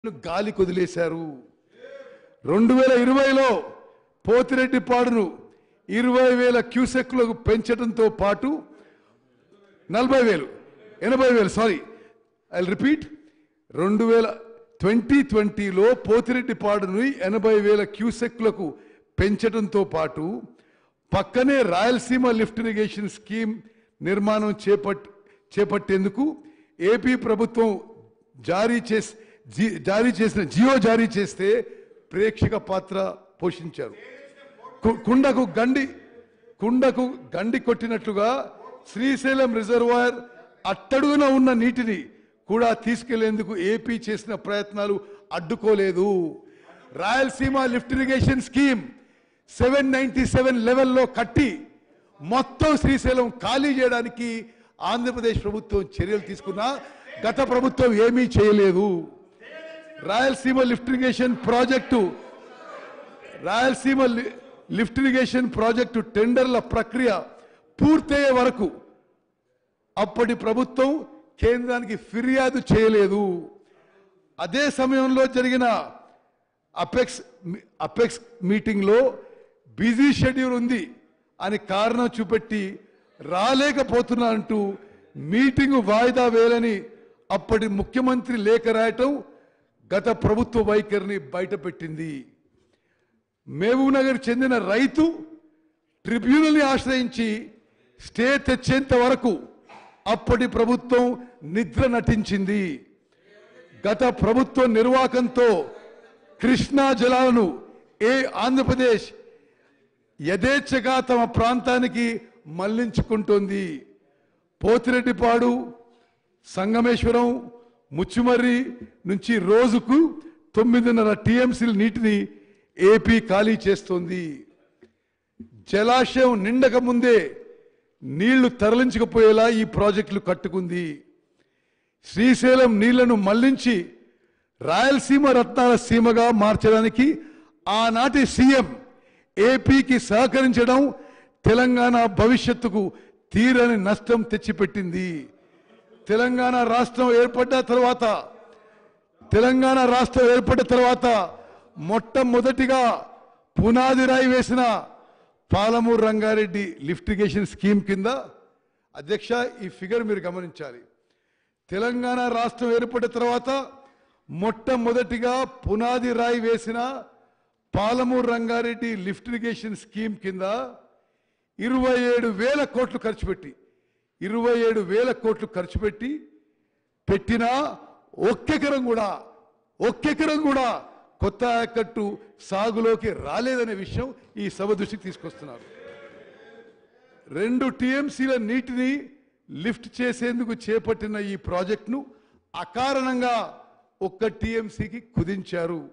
గాలి కొదిలేశారు రెండు వేల ఇరవైలో పోతిరెడ్డిపాడును ఇరవై వేల క్యూసెక్లకు పెంచడంతో పాటు నలభై వేలు ఎనభై వేలు సారీ ఐ రిపీట్ రెండు వేల ట్వంటీ ట్వంటీలో పోతిరెడ్డిపాడును ఎనభై వేల క్యూసెక్లకు పెంచడంతో పాటు పక్కనే రాయలసీమ లిఫ్ట్ ఇరిగేషన్ స్కీమ్ నిర్మాణం చేపట్ చేపట్టేందుకు ఏపీ ప్రభుత్వం జారీ చేసి జీ- జారీ చేసిన జియో జారీ చేస్తే ప్రేక్షక పాత్ర పోషించారు కు- కుండకు గండి కుండకు గండి కొట్టినట్లుగా శ్రీశైలం రిజర్వాయర్ అట్టడుగున ఉన్న నీటిని కూడా తీసుకెళ్లేందుకు ఏపీ చేసిన ప్రయత్నాలు అడ్డుకోలేదు Rayalaseema lift irrigation scheme seven ninety seven లెవెల్లో కట్టి మొత్తం శ్రీశైలం ఖాళీ చేయడానికి ఆంధ్రప్రదేశ్ ప్రభుత్వం చర్యలు తీసుకున్నా గత ప్రభుత్వం ఏమీ చేయలేదు Rayalaseema lift irrigation project Rayalaseema లి- లిఫ్ట్ ఇరిగేషన్ ప్రాజెక్టు టెండర్ల ప్రక్రియ పూర్తయ్యే వరకు అప్పటి ప్రభుత్వం కేంద్రానికి ఫిర్యాదు చేయలేదు అదే సమయంలో జరిగిన అపెక్స్ మీ- అపెక్స్ మీటింగ్లో బిజీ షెడ్యూల్ ఉంది అని కారణం చూపెట్టి రాలేకపోతున్నా అంటూ మీటింగ్ వాయిదా వేయాలని అప్పటి ముఖ్యమంత్రి లేఖ రాయటం గత ప్రభుత్వ వైఖరిని బయటపెట్టింది మహబూబ్ నగర్ చెందిన రైతు ట్రిబ్యునల్ని ఆశ్రయించి స్టే తెచ్చేంత వరకు అప్పటి ప్రభుత్వం నిద్ర నటించింది గత ప్రభుత్వ నిర్వాకంతో కృష్ణా జలాలను ఏ ఆంధ్రప్రదేశ్ యథేచ్ఛగా తమ ప్రాంతానికి మళ్లించుకుంటోంది పోతిరెడ్డిపాడు సంగమేశ్వరం ముచ్చుమర్రి నుంచి రోజుకు తొమ్మిదిన్నర టీఎంసీల నీటిని ఏపీ ఖాళీ చేస్తోంది జలాశయం నిండక ముందే నీళ్లు తరలించకపోయేలా ఈ ప్రాజెక్టులు కట్టుకుంది శ్రీశైలం నీళ్లను మళ్లించి రాయలసీమ రత్నాల సీమగా మార్చడానికి ఆనాటి సీఎం ఏపీకి సహకరించడం తెలంగాణ భవిష్యత్తుకు తీరని నష్టం తెచ్చిపెట్టింది తెలంగాణ రాష్ట్రం ఏర్పడ్డ తర్వాత తెలంగాణ రాష్ట్రం ఏర్పడిన తర్వాత మొట్టమొదటిగా పునాది రాయి వేసిన Palamuru Rangareddy lift irrigation scheme కింద అధ్యక్ష ఈ ఫిగర్ మీరు గమనించాలి తెలంగాణ రాష్ట్రం ఏర్పడిన తర్వాత మొట్టమొదటిగా పునాది రాయి వేసిన Palamuru Rangareddy lift irrigation scheme కింద ఇరవై ఏడు వేల కోట్లు ఖర్చు పెట్టి ఇరవై ఏడు వేల కోట్లు ఖర్చు పెట్టి పెట్టినా ఒక్కెకరం కూడా ఒక్కెకరం కూడా కొత్త ఆయకట్టు సాగులోకి రాలేదనే విషయం ఈ సభ దృష్టికి తీసుకొస్తున్నారు రెండు టీఎంసీల నీటిని లిఫ్ట్ చేసేందుకు చేపట్టిన ఈ ప్రాజెక్టును అకారణంగా ఒక్క టీఎంసీకి కుదించారు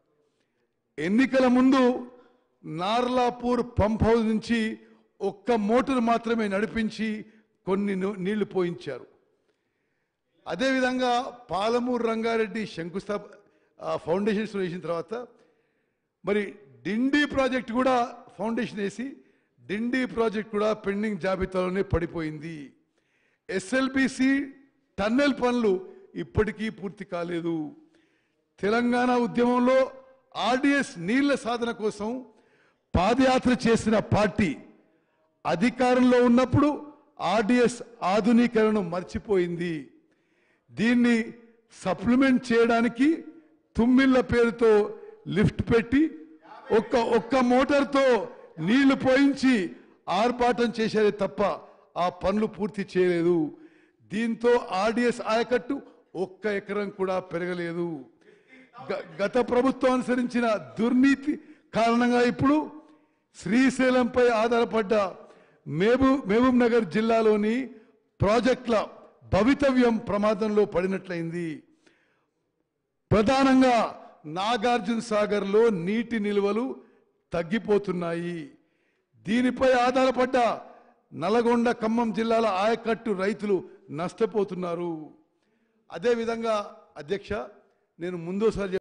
ఎన్నికల ముందు నార్లాపూర్ పంప్ హౌస్ నుంచి ఒక్క మోటార్ మాత్రమే నడిపించి కొన్ని ను- నీళ్లు పోయించారు అదేవిధంగా పాలమూరు రంగారెడ్డి శంకుస్థాప ఆ, ఫౌండేషన్స్ వేసిన తర్వాత మరి డిండి ప్రాజెక్ట్ కూడా ఫౌండేషన్ వేసి డిండి ప్రాజెక్ట్ కూడా పెండింగ్ జాబితాలోనే పడిపోయింది ఎస్ఎల్బిసి టన్నెల్ పనులు ఇప్పటికీ పూర్తి కాలేదు తెలంగాణ ఉద్యమంలో ఆర్డిఎస్ నీళ్ల సాధన కోసం పాదయాత్ర చేసిన పార్టీ అధికారంలో ఉన్నప్పుడు ఆర్డిఎస్ ఆధునీకరణను మర్చిపోయింది దీన్ని సప్లిమెంట్ చేయడానికి తుమ్మిళ్ళ పేరుతో లిఫ్ట్ పెట్టి ఒక్క ఒక్క మోటార్తో నీళ్లు పోయించి ఆర్భాటం చేశారే తప్ప ఆ పనులు పూర్తి చేయలేదు దీంతో ఆర్డిఎస్ ఆయకట్టు ఒక్క ఎకరం కూడా పెరగలేదు గ- గత ప్రభుత్వం అనుసరించిన దుర్నీతి కారణంగా ఇప్పుడు శ్రీశైలంపై ఆధారపడ్డ మహబూబ్ మహబూబ్ నగర్ జిల్లాలోని ప్రాజెక్టుల భవితవ్యం ప్రమాదంలో పడినట్లయింది ప్రధానంగా నాగార్జున సాగర్లో నీటి నిల్వలు తగ్గిపోతున్నాయి దీనిపై ఆధారపడ్డ నల్గొండ ఖమ్మం జిల్లాల ఆయకట్టు రైతులు నష్టపోతున్నారు అదేవిధంగా అధ్యక్ష నేను ముందోసారి